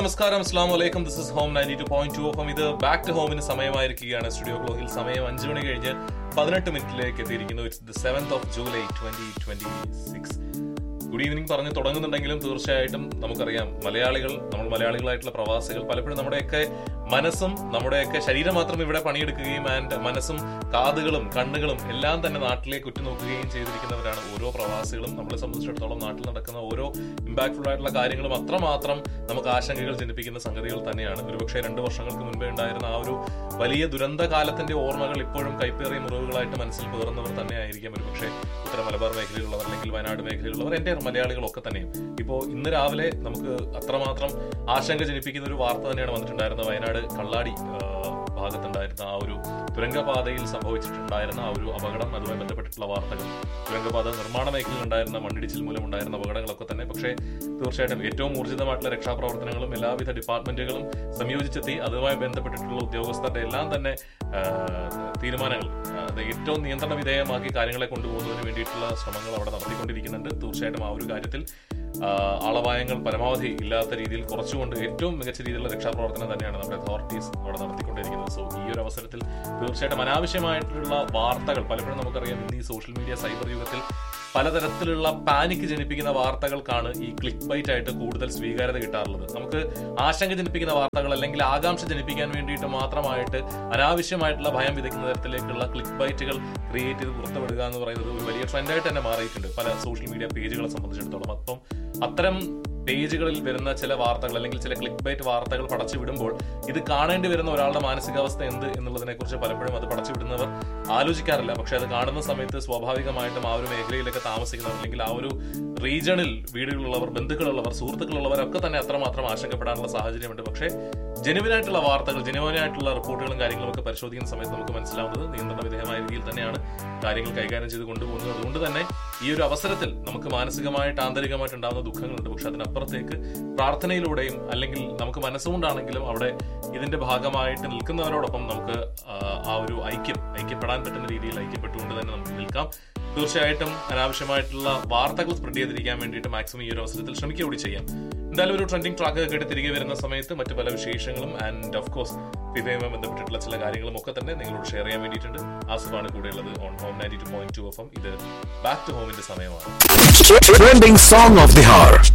നമസ്കാരം അസ്ലാം വലൈക്കും this is home ninety two point two ഓഫം ഇത് ബാക്ക് ടു ഹോമിന് സമയമായിരിക്കുകയാണ് സ്റ്റുഡിയോ ക്ലോക്കിൽ സമയം അഞ്ചു മണി കഴിഞ്ഞ് പതിനെട്ട് മിനിറ്റിലേക്ക് എത്തിയിരിക്കുന്നു it's the seventh of July twenty twenty six good evening പറഞ്ഞ് തുടങ്ങുന്നുണ്ടെങ്കിലും തീർച്ചയായിട്ടും നമുക്കറിയാം മലയാളികൾ നമ്മൾ മലയാളികളായിട്ടുള്ള പ്രവാസികൾ പലപ്പോഴും നമ്മുടെയൊക്കെ മനസ്സും നമ്മുടെയൊക്കെ ശരീരം മാത്രം ഇവിടെ പണിയെടുക്കുകയും ആൻഡ് മനസ്സും കാതുകളും കണ്ണുകളും എല്ലാം തന്നെ നാട്ടിലേക്ക് ഉറ്റുനോക്കുകയും ചെയ്തിരിക്കുന്നവരാണ് ഓരോ പ്രവാസികളും നമ്മളെ സംബന്ധിച്ചിടത്തോളം നാട്ടിൽ നടക്കുന്ന ഓരോ ഇമ്പാക്ട്ഫുൾ ആയിട്ടുള്ള കാര്യങ്ങളും അത്രമാത്രം നമുക്ക് ആശങ്കകൾ ജനിപ്പിക്കുന്ന സംഗതികൾ തന്നെയാണ് ഒരുപക്ഷെ രണ്ട് വർഷങ്ങൾക്ക് മുൻപേ ഉണ്ടായിരുന്ന ആ ഒരു വലിയ ദുരന്ത കാലത്തിന്റെ ഓർമ്മകൾ ഇപ്പോഴും കൈപ്പേറിയ മുറിവുകളായിട്ട് മനസ്സിൽ പേറുന്നവർ തന്നെ ആയിരിക്കാം ഒരുപക്ഷെ ഉത്തര മലബാർ മേഖലയിലുള്ളവർ അല്ലെങ്കിൽ വയനാട് മേഖലയിലുള്ളവർ എന്റെ മലയാളികളൊക്കെ തന്നെയും ഇപ്പോൾ ഇന്ന് രാവിലെ നമുക്ക് അത്രമാത്രം ആശങ്ക ജനിപ്പിക്കുന്ന ഒരു വാർത്ത തന്നെയാണ് വന്നിട്ടുണ്ടായിരുന്നത് വയനാട് കള്ളാടി ആ, ഭാഗത്തുണ്ടായിരുന്ന ആ ഒരു തുരങ്കപാതയിൽ സംഭവിച്ചിട്ടുണ്ടായിരുന്ന ആ ഒരു അപകടം അതുമായി ബന്ധപ്പെട്ടിട്ടുള്ള വാർത്തകൾ തുരങ്കപാത നിർമ്മാണ മേഖലയിൽ ഉണ്ടായിരുന്ന മണ്ണിടിച്ചിൽ മൂലം ഉണ്ടായിരുന്ന അപകടങ്ങളൊക്കെ തന്നെ പക്ഷേ തീർച്ചയായിട്ടും ഏറ്റവും ഊർജിതമായിട്ടുള്ള രക്ഷാപ്രവർത്തനങ്ങളും എല്ലാവിധ ഡിപ്പാർട്ട്മെന്റുകളും സംയോജിച്ചെത്തി അതുമായി ബന്ധപ്പെട്ടിട്ടുള്ള ഉദ്യോഗസ്ഥരുടെ എല്ലാം തന്നെ ആ, തീരുമാനങ്ങൾ ആ, അത് ഏറ്റവും നിയന്ത്രണ വിധേയമാക്കി കാര്യങ്ങളെ കൊണ്ടുപോകുന്നതിന് വേണ്ടിയിട്ടുള്ള ശ്രമങ്ങൾ അവിടെ നടത്തിക്കൊണ്ടിരിക്കുന്നുണ്ട് തീർച്ചയായിട്ടും ആ ഒരു കാര്യത്തിൽ ആ, ആളപായങ്ങൾ പരമാവധി ഇല്ലാത്ത രീതിയിൽ കുറച്ചുകൊണ്ട് ഏറ്റവും മികച്ച രീതിയിലുള്ള രക്ഷാപ്രവർത്തനം തന്നെയാണ് നമ്മുടെ അതോറിറ്റീസ് അവിടെ നടത്തിക്കൊണ്ടിരിക്കുന്നത് സോ ഈ ഒരു അവസരത്തിൽ തീർച്ചയായിട്ടും അനാവശ്യമായിട്ടുള്ള വാർത്തകൾ പലപ്പോഴും നമുക്കറിയാം ഇന്ന് ഈ സോഷ്യൽ മീഡിയ സൈബർ യുഗത്തിൽ പലതരത്തിലുള്ള പാനിക് ജനിപ്പിക്കുന്ന വാർത്തകൾക്കാണ് ഈ ക്ലിക്ക് ബൈറ്റ് ആയിട്ട് കൂടുതൽ സ്വീകാര്യത കിട്ടാറുള്ളത് നമുക്ക് ആശങ്ക ജനിപ്പിക്കുന്ന വാർത്തകൾ അല്ലെങ്കിൽ ആകാംക്ഷ ജനിപ്പിക്കാൻ വേണ്ടിയിട്ട് മാത്രമായിട്ട് അനാവശ്യമായിട്ടുള്ള ഭയം വിതയ്ക്കുന്ന തരത്തിലേക്കുള്ള ക്ലിക്ക് ബൈറ്റുകൾ ക്രിയേറ്റ് ചെയ്ത് പുറത്തുവിടുക എന്ന് പറയുന്നത് ഒരു വലിയ ട്രെൻഡായിട്ട് തന്നെ മാറിയിട്ടുണ്ട് പല സോഷ്യൽ മീഡിയ പേജുകളെ സംബന്ധിച്ചിടത്തോളം അപ്പം അത്തരം പേജുകളിൽ വരുന്ന ചില വാർത്തകൾ അല്ലെങ്കിൽ ചില ക്ലിക്ക് ബൈറ്റ് വാർത്തകൾ പടച്ചു വിടുമ്പോൾ ഇത് കാണേണ്ടി വരുന്ന ഒരാളുടെ മാനസികാവസ്ഥ എന്ത് എന്നുള്ളതിനെ കുറിച്ച് പലപ്പോഴും അത് പടച്ചു വിടുന്നവർ ആലോചിക്കാറില്ല പക്ഷെ അത് കാണുന്ന സമയത്ത് സ്വാഭാവികമായിട്ടും ആ ഒരു മേഖലയിലൊക്കെ താമസിക്കുന്നവർ അല്ലെങ്കിൽ ആ ഒരു റീജിയണിൽ വീടുകളുള്ളവർ ബന്ധുക്കളുള്ളവർ സുഹൃത്തുക്കളുള്ളവരൊക്കെ തന്നെ അത്രമാത്രം ആശങ്കപ്പെടാനുള്ള സാഹചര്യമുണ്ട് പക്ഷേ ജനുവിനായിട്ടുള്ള വാർത്തകൾ ജനുവിനായിട്ടുള്ള റിപ്പോർട്ടുകളും കാര്യങ്ങളും ഒക്കെ പരിശോധിക്കുന്ന സമയത്ത് നമുക്ക് മനസ്സിലാവുന്നത് നിയന്ത്രണ വിധേയമായ രീതിയിൽ തന്നെയാണ് കാര്യങ്ങൾ കൈകാര്യം ചെയ്ത് കൊണ്ടുപോകുന്നത് അതുകൊണ്ട് തന്നെ ഈ ഒരു അവസരത്തിൽ നമുക്ക് മാനസികമായിട്ട് ആന്തരികമായിട്ട് ഉണ്ടാകുന്ന ദുഃഖങ്ങളുണ്ട് പക്ഷെ അതിനപ്പുറത്തേക്ക് പ്രാർത്ഥനയിലൂടെയും അല്ലെങ്കിൽ നമുക്ക് മനസ്സുകൊണ്ടാണെങ്കിലും അവിടെ ഇതിന്റെ ഭാഗമായിട്ട് നിൽക്കുന്നവരോടൊപ്പം നമുക്ക് ആ, ആ ഒരു ഐക്യം ഐക്യപ്പെടാൻ പറ്റുന്ന രീതിയിൽ ഐക്യപ്പെട്ടുകൊണ്ട് തന്നെ നമുക്ക് നിൽക്കാം തീർച്ചയായിട്ടും അനാവശ്യമായിട്ടുള്ള വാർത്തകൾ സ്പ്രെഡ് ചെയ്തിരിക്കാൻ വേണ്ടിയിട്ട് മാക്സിമം ഈ ഒരു അവസരത്തിൽ ശ്രമിക്കുക കൂടി ചെയ്യാം എന്തായാലും ഒരു ട്രെൻഡിങ് ട്രാക്ക് കേട്ട് തിരികെ വരുന്ന സമയത്ത് മറ്റു പല വിശേഷങ്ങളും ആൻഡ് ഓഫ് കോഴ്സ് ഫിഫയുമായി ബന്ധപ്പെട്ടിട്ടുള്ള ചില കാര്യങ്ങളും ഒക്കെ തന്നെ നിങ്ങളോട് ഷെയർ ചെയ്യാൻ വേണ്ടിയിട്ടുണ്ട് ആസുഖാണ് കൂടെയുള്ളത് on home ninety two point two F M ഇത് ബാക്ക് ടു ഹോമിന്റെ സമയമാണ് Trending song of the hour.